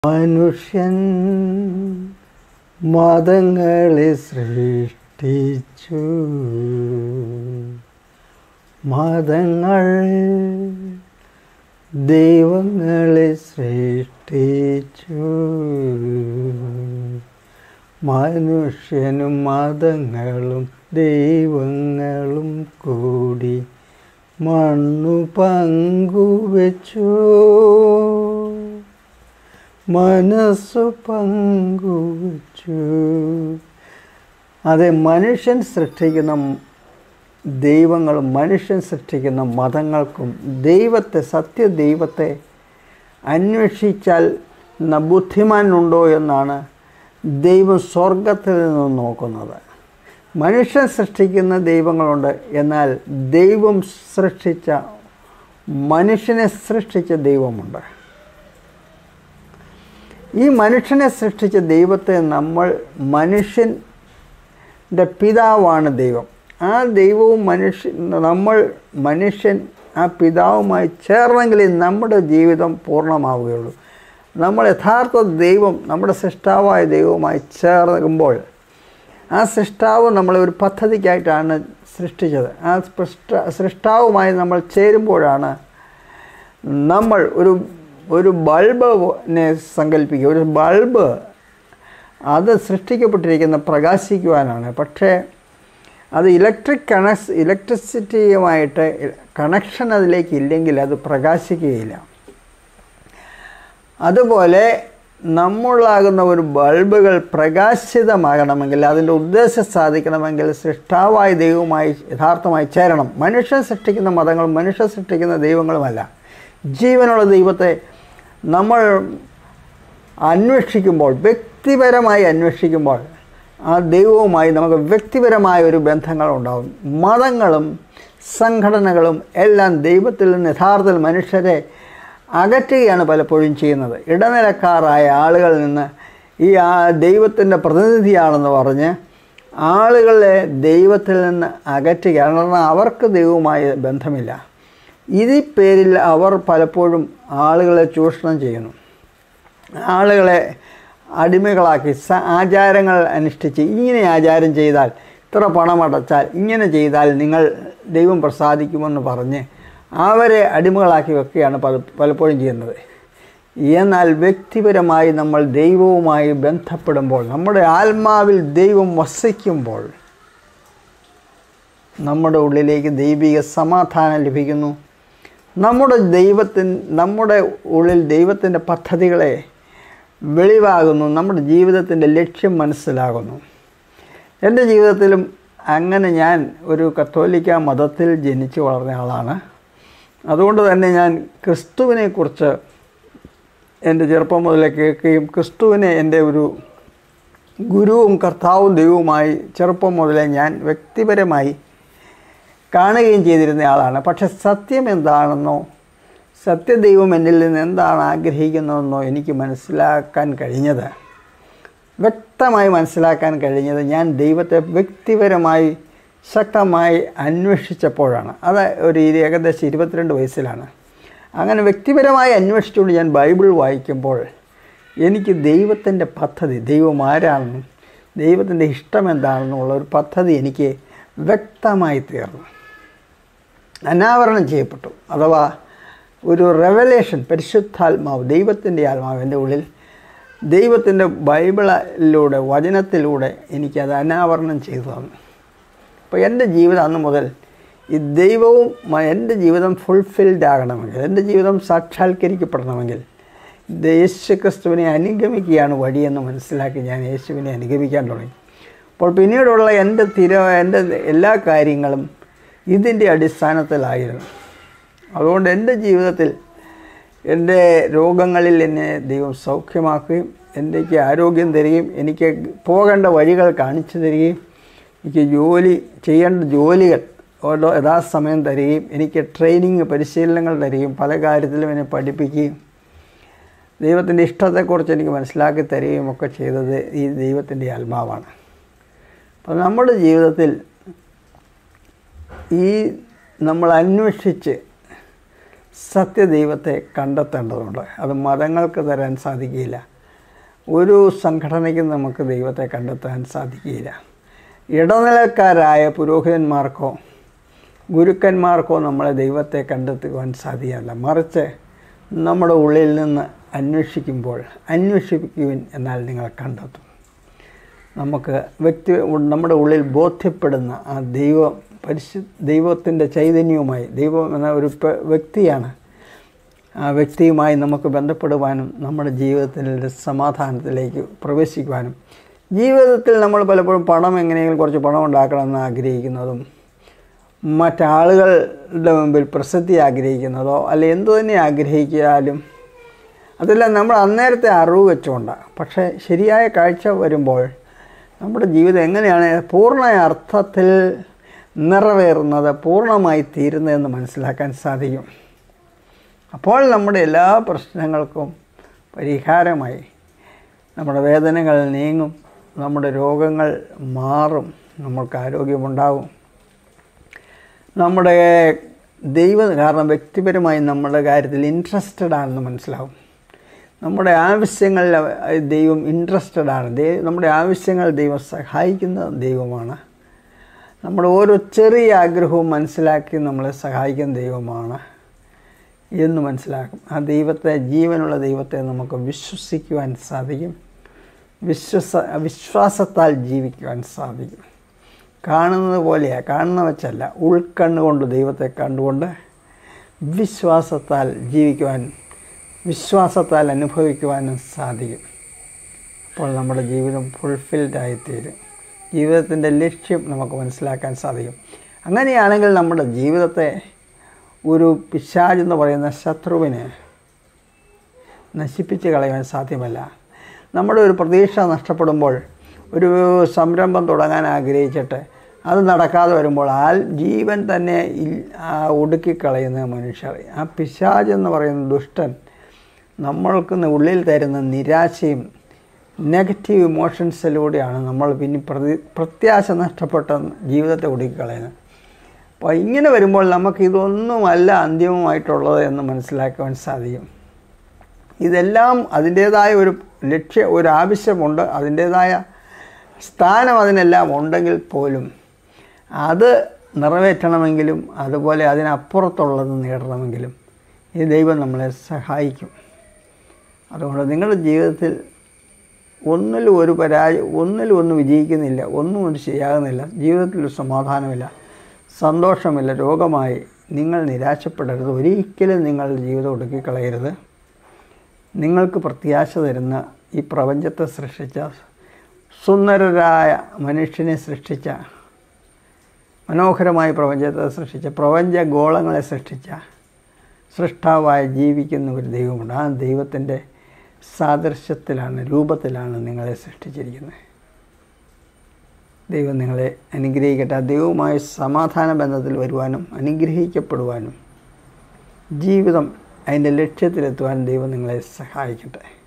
മനുഷ്യൻ മതങ്ങളെ സൃഷ്ടിച്ചു മതങ്ങൾ ദൈവങ്ങളെ സൃഷ്ടിച്ചു മനുഷ്യനും മതങ്ങളും ദൈവങ്ങളും കൂടി മണ്ണു പങ്കുവച്ചു മനസ്സു പങ്കുവച്ചു അതെ മനുഷ്യൻ സൃഷ്ടിക്കുന്ന ദൈവങ്ങളും മനുഷ്യൻ സൃഷ്ടിക്കുന്ന മതങ്ങൾക്കും ദൈവത്തെ സത്യദൈവത്തെ അന്വേഷിച്ചാൽ ന- ബുദ്ധിമാനുണ്ടോ എന്നാണ് ദൈവം സ്വർഗത്തിൽ നിന്ന് നോക്കുന്നത് മനുഷ്യൻ സൃഷ്ടിക്കുന്ന ദൈവങ്ങളുണ്ട് എന്നാൽ ദൈവം സൃഷ്ടിച്ച മനുഷ്യനെ സൃഷ്ടിച്ച ദൈവമുണ്ട് ഈ മനുഷ്യനെ സൃഷ്ടിച്ച ദൈവത്തെ നമ്മൾ മനുഷ്യൻ്റെ പിതാവാണ് ദൈവം ആ ദൈവവും മനുഷ്യ നമ്മൾ മനുഷ്യൻ ആ പിതാവുമായി ചേർന്നെങ്കിലേ നമ്മുടെ ജീവിതം പൂർണ്ണമാവുകയുള്ളൂ നമ്മൾ യഥാർത്ഥ ദൈവം നമ്മുടെ സൃഷ്ടാവായ ദൈവവുമായി ചേർക്കുമ്പോൾ ആ സൃഷ്ടാവ് നമ്മളെ ഒരു പദ്ധതിക്കായിട്ടാണ് സൃഷ്ടിച്ചത് ആ സൃഷ്ട സൃഷ്ടാവുമായി നമ്മൾ ചേരുമ്പോഴാണ് നമ്മൾ ഒരു ഒരു ബൾബിനെ സങ്കല്പിക്കുക ഒരു ബൾബ് അത് സൃഷ്ടിക്കപ്പെട്ടിരിക്കുന്ന പ്രകാശിക്കുവാനാണ് പക്ഷേ അത് ഇലക്ട്രിക് കണക്സ് ഇലക്ട്രിസിറ്റിയുമായിട്ട് കണക്ഷൻ അതിലേക്ക് ഇല്ലെങ്കിൽ അത് പ്രകാശിക്കുകയില്ല അതുപോലെ നമ്മളാകുന്ന ഒരു ബൾബുകൾ പ്രകാശിതമാകണമെങ്കിൽ അതിൻ്റെ ഉദ്ദേശം സാധിക്കണമെങ്കിൽ സൃഷ്ടാവായ ദൈവവുമായി യഥാർത്ഥമായി ചേരണം മനുഷ്യൻ സൃഷ്ടിക്കുന്ന മതങ്ങളും മനുഷ്യൻ സൃഷ്ടിക്കുന്ന ദൈവങ്ങളുമല്ല ജീവനുള്ള ദൈവത്തെ നമ്മൾ അന്വേഷിക്കുമ്പോൾ വ്യക്തിപരമായി അന്വേഷിക്കുമ്പോൾ ആ ദൈവവുമായി നമുക്ക് വ്യക്തിപരമായ ഒരു ബന്ധങ്ങൾ ഉണ്ടാകും മതങ്ങളും സംഘടനകളും എല്ലാം ദൈവത്തിൽ നിന്ന് യഥാർത്ഥത്തിൽ മനുഷ്യരെ അകറ്റുകയാണ് പലപ്പോഴും ചെയ്യുന്നത് ഇടനിലക്കാരായ ആളുകളിൽ നിന്ന് ഈ ആ ദൈവത്തിൻ്റെ പ്രതിനിധിയാണെന്ന് പറഞ്ഞ് ആളുകളെ ദൈവത്തിൽ നിന്ന് അകറ്റുകയാണ് കാരണം അവർക്ക് ദൈവവുമായി ബന്ധമില്ല ഇതിൽ പേരിൽ അവർ പലപ്പോഴും ആളുകളെ ചൂഷണം ചെയ്യുന്നു ആളുകളെ അടിമകളാക്കി സ ആചാരങ്ങൾ അനുഷ്ഠിച്ച് ഇങ്ങനെ ആചാരം ചെയ്താൽ ഇത്ര പണമടച്ചാൽ ഇങ്ങനെ ചെയ്താൽ നിങ്ങൾ ദൈവം പ്രസാദിക്കുമെന്ന് പറഞ്ഞ് അവരെ അടിമകളാക്കി വെക്കുകയാണ് പല പലപ്പോഴും ചെയ്യുന്നത് എന്നാൽ വ്യക്തിപരമായി നമ്മൾ ദൈവവുമായി ബന്ധപ്പെടുമ്പോൾ നമ്മുടെ ആത്മാവിൽ ദൈവം വസിക്കുമ്പോൾ നമ്മുടെ ഉള്ളിലേക്ക് ദൈവിക സമാധാനം ലഭിക്കുന്നു നമ്മുടെ ദൈവത്തിൻ നമ്മുടെ ഉള്ളിൽ ദൈവത്തിൻ്റെ പദ്ധതികളെ വെളിവാകുന്നു നമ്മുടെ ജീവിതത്തിൻ്റെ ലക്ഷ്യം മനസ്സിലാകുന്നു എൻ്റെ ജീവിതത്തിലും അങ്ങനെ ഞാൻ ഒരു കത്തോലിക്ക മതത്തിൽ ജനിച്ചു വളർന്ന ആളാണ് അതുകൊണ്ട് തന്നെ ഞാൻ ക്രിസ്തുവിനെക്കുറിച്ച് എൻ്റെ ചെറുപ്പം മുതലേ കേൾക്കുകയും ക്രിസ്തുവിനെ എൻ്റെ ഒരു ഗുരുവും കർത്താവും ദൈവവുമായി ചെറുപ്പം മുതലേ ഞാൻ വ്യക്തിപരമായി കാണുകയും ചെയ്തിരുന്ന ആളാണ് പക്ഷെ സത്യം എന്താണെന്നോ സത്യദൈവം എന്നിൽ നിന്ന് എന്താണ് ആഗ്രഹിക്കുന്നതെന്നോ എനിക്ക് മനസ്സിലാക്കാൻ കഴിഞ്ഞത് വ്യക്തമായി മനസ്സിലാക്കാൻ കഴിഞ്ഞത് ഞാൻ ദൈവത്തെ വ്യക്തിപരമായി ശക്തമായി അന്വേഷിച്ചപ്പോഴാണ് അത് ഒരു ഇരു- ഏകദേശം ഇരുപത്തിരണ്ട് വയസ്സിലാണ് അങ്ങനെ വ്യക്തിപരമായി അന്വേഷിച്ചുകൊണ്ട് ഞാൻ ബൈബിൾ വായിക്കുമ്പോൾ എനിക്ക് ദൈവത്തിൻ്റെ പദ്ധതി ദൈവം ആരാണെന്നും ദൈവത്തിൻ്റെ ഇഷ്ടം എന്താണെന്നുള്ള ഒരു പദ്ധതി എനിക്ക് വ്യക്തമായി തീർന്നു അനാവരണം ചെയ്യപ്പെട്ടു അഥവാ ഒരു റെവലേഷൻ പരിശുദ്ധാത്മാവ് ദൈവത്തിൻ്റെ ആത്മാവ് എൻ്റെ ഉള്ളിൽ ദൈവത്തിൻ്റെ ബൈബിളിലൂടെ വചനത്തിലൂടെ എനിക്കത് അനാവരണം ചെയ്തു തന്നു അപ്പോൾ എൻ്റെ ജീവിതം അന്ന് മുതൽ ഈ ദൈവവും മ- എൻ്റെ ജീവിതം ഫുൾഫിൽഡ് ആകണമെങ്കിൽ എൻ്റെ ജീവിതം സാക്ഷാത്കരിക്കപ്പെടണമെങ്കിൽ ഇത് യേശു ക്രിസ്തുവിനെ അനുഗമിക്കുകയാണ് വഴിയെന്ന് മനസ്സിലാക്കി ഞാൻ യേശുവിനെ അനുഗമിക്കാൻ തുടങ്ങി അപ്പോൾ പിന്നീടുള്ള എൻ്റെ തിര എൻ്റെ എല്ലാ കാര്യങ്ങളും ഇതിൻ്റെ അടിസ്ഥാനത്തിലായിരുന്നു അതുകൊണ്ട് എൻ്റെ ജീവിതത്തിൽ എൻ്റെ രോഗങ്ങളിൽ എന്നെ ദൈവം സൗഖ്യമാക്കുകയും എനിക്ക് ആരോഗ്യം തരികയും എനിക്ക് പോകേണ്ട വഴികൾ കാണിച്ചു തരികയും എനിക്ക് ജോലി ചെയ്യേണ്ട ജോലികൾ ഓരോ യഥാസമയം തരികയും എനിക്ക് ട്രെയിനിങ് പരിശീലനങ്ങൾ തരികയും പല കാര്യത്തിലും എന്നെ പഠിപ്പിക്കുകയും ദൈവത്തിൻ്റെ ഇഷ്ടത്തെക്കുറിച്ച് എനിക്ക് മനസ്സിലാക്കി തരികയും ഒക്കെ ചെയ്തത് ഈ ദൈവത്തിൻ്റെ ആത്മാവാണ് അപ്പോൾ നമ്മുടെ ജീവിതത്തിൽ ഈ നമ്മൾ അന്വേഷിച്ച് സത്യദൈവത്തെ കണ്ടെത്തേണ്ടതുണ്ട് അത് മതങ്ങൾക്ക് തരാൻ സാധിക്കില്ല ഒരു സംഘടനയ്ക്കും നമുക്ക് ദൈവത്തെ കണ്ടെത്താൻ സാധിക്കുകയില്ല ഇടനിലക്കാരായ പുരോഹിതന്മാർക്കോ ഗുരുക്കന്മാർക്കോ നമ്മളെ ദൈവത്തെ കണ്ടെത്തുവാൻ സാധ്യമല്ല മറിച്ച് നമ്മുടെ ഉള്ളിൽ നിന്ന് അന്വേഷിക്കുമ്പോൾ അന്വേഷിക്കുവിൻ എന്നാൽ നിങ്ങൾ കണ്ടെത്തും നമുക്ക് വ്യക്തി നമ്മുടെ ഉള്ളിൽ ബോധ്യപ്പെടുന്ന ആ ദൈവം പരിശു ദൈവത്തിൻ്റെ ചൈതന്യവുമായി ദൈവം എന്ന ഒരു പ- വ്യക്തിയാണ് ആ വ്യക്തിയുമായി നമുക്ക് ബന്ധപ്പെടുവാനും നമ്മുടെ ജീവിതത്തിൻ്റെ സമാധാനത്തിലേക്ക് പ്രവേശിക്കുവാനും ജീവിതത്തിൽ നമ്മൾ പലപ്പോഴും പണം എങ്ങനെയെങ്കിലും കുറച്ച് പണം ഉണ്ടാക്കണമെന്ന് ആഗ്രഹിക്കുന്നതും മറ്റാളുകളുടെ മുമ്പിൽ പ്രസിദ്ധി ആഗ്രഹിക്കുന്നതോ അല്ലെ എന്തു തന്നെ ആഗ്രഹിക്കാലും അതെല്ലാം നമ്മൾ അന്നേരത്തെ അറിവ് വെച്ചുകൊണ്ടാണ് പക്ഷേ ശരിയായ കാഴ്ച വരുമ്പോൾ നമ്മുടെ ജീവിതം എങ്ങനെയാണ് പൂർണ്ണ അർത്ഥത്തിൽ നിറവേറുന്നത് പൂർണ്ണമായി തീരുന്നതെന്ന് മനസ്സിലാക്കാൻ സാധിക്കും അപ്പോൾ നമ്മുടെ എല്ലാ പ്രശ്നങ്ങൾക്കും പരിഹാരമായി നമ്മുടെ വേദനകൾ നീങ്ങും നമ്മുടെ രോഗങ്ങൾ മാറും നമ്മൾക്ക് ആരോഗ്യമുണ്ടാകും നമ്മുടെ ദൈവം കാരണം വ്യക്തിപരമായി നമ്മുടെ കാര്യത്തിൽ ഇൻട്രസ്റ്റഡ് ആണെന്ന് മനസ്സിലാവും നമ്മുടെ ആവശ്യങ്ങളിൽ അവ- ദൈവം ഇൻട്രസ്റ്റഡ് ആണ് ദൈ നമ്മുടെ ആവശ്യങ്ങൾ ദൈവം സഹായിക്കുന്ന ദൈവമാണ് നമ്മുടെ ഓരോ ചെറിയ ആഗ്രഹവും മനസ്സിലാക്കി നമ്മളെ സഹായിക്കുന്ന ദൈവമാണ് എന്ന് മനസ്സിലാക്കും ആ ദൈവത്തെ ജീവനുള്ള ദൈവത്തെ നമുക്ക് വിശ്വസിക്കുവാൻ സാധിക്കും വിശ്വസ വിശ്വാസത്താൽ ജീവിക്കുവാൻ സാധിക്കും കാണുന്നത് പോലെയാണ് കാണുന്ന വെച്ചല്ല ഉൾക്കണ്ണുകൊണ്ട് ദൈവത്തെ കണ്ടുകൊണ്ട് വിശ്വാസത്താൽ ജീവിക്കുവാൻ വിശ്വാസത്താൽ അനുഭവിക്കുവാനും സാധിക്കും അപ്പോൾ നമ്മുടെ ജീവിതം ഫുൾഫിൽഡ് ആയിത്തീരും ജീവിതത്തിൻ്റെ ലക്ഷ്യം നമുക്ക് മനസ്സിലാക്കാൻ സാധിക്കും അങ്ങനെയാണെങ്കിൽ നമ്മുടെ ജീവിതത്തെ ഒരു പിശാചെന്ന് പറയുന്ന ശത്രുവിന് നശിപ്പിച്ച് കളയാൻ സാധ്യമല്ല നമ്മുടെ ഒരു പ്രതീക്ഷ നഷ്ടപ്പെടുമ്പോൾ ഒരു സംരംഭം തുടങ്ങാൻ ആഗ്രഹിച്ചിട്ട് അത് നടക്കാതെ വരുമ്പോൾ ആ ജീവൻ തന്നെ ഇൽ- ആ ഒടുക്കിക്കളയുന്ന മനുഷ്യർ ആ പിശാജ് എന്ന് പറയുന്ന ദുഷ്ടൻ നമ്മൾക്ക് ഉള്ളിൽ തരുന്ന നിരാശയും നെഗറ്റീവ് ഇമോഷൻസിലൂടെയാണ് നമ്മൾ പിന്നെ പ്രതി പ്രത്യാശ നഷ്ടപ്പെട്ട ജീവിതത്തെ ഒടുക്കിക്കളയുന്നത് അപ്പോൾ ഇങ്ങനെ വരുമ്പോൾ നമുക്ക് ഇതൊന്നുമല്ല അന്തിമമായിട്ടുള്ളത് എന്ന് മനസ്സിലാക്കുവാൻ സാധിക്കും ഇതെല്ലാം അതിൻ്റേതായ ഒരു ലക്ഷ്യ ഒരു ആവശ്യമുണ്ട് അതിൻ്റേതായ സ്ഥാനം അതിനെല്ലാം ഉണ്ടെങ്കിൽ പോലും അത് നിറവേറ്റണമെങ്കിലും അതുപോലെ അതിനപ്പുറത്തുള്ളത് നേടണമെങ്കിലും ഈ ദൈവം നമ്മളെ സഹായിക്കും അതുകൊണ്ട് നിങ്ങളുടെ ജീവിതത്തിൽ ഒന്നിലും ഒരു പരാജയം ഒന്നിലും ഒന്നും വിജയിക്കുന്നില്ല ഒന്നും ഒരു ശരിയാകുന്നില്ല ജീവിതത്തിൽ ഒരു സമാധാനമില്ല സന്തോഷമില്ല രോഗമായി നിങ്ങൾ നിരാശപ്പെടരുത് ഒരിക്കലും നിങ്ങളുടെ ജീവിതം ഒടുക്കിക്കളയരുത് നിങ്ങൾക്ക് പ്രത്യാശ തരുന്ന ഈ പ്രപഞ്ചത്തെ സൃഷ്ടിച്ച സുന്ദരരായ മനുഷ്യനെ സൃഷ്ടിച്ച മനോഹരമായ പ്രപഞ്ചത്തെ സൃഷ്ടിച്ച പ്രപഞ്ച ഗോളങ്ങളെ സൃഷ്ടിച്ച സൃഷ്ടാവായി ജീവിക്കുന്ന ഒരു ദൈവമുണ്ട് ആ ദൈവത്തിൻ്റെ സാദൃശ്യത്തിലാണ് രൂപത്തിലാണ് നിങ്ങളെ സൃഷ്ടിച്ചിരിക്കുന്നത് ദൈവം നിങ്ങളെ അനുഗ്രഹിക്കട്ടെ ആ ദൈവവുമായി സമാധാന ബന്ധത്തിൽ വരുവാനും അനുഗ്രഹിക്കപ്പെടുവാനും ജീവിതം അതിൻ്റെ ലക്ഷ്യത്തിലെത്തുവാൻ ദൈവം നിങ്ങളെ സഹായിക്കട്ടെ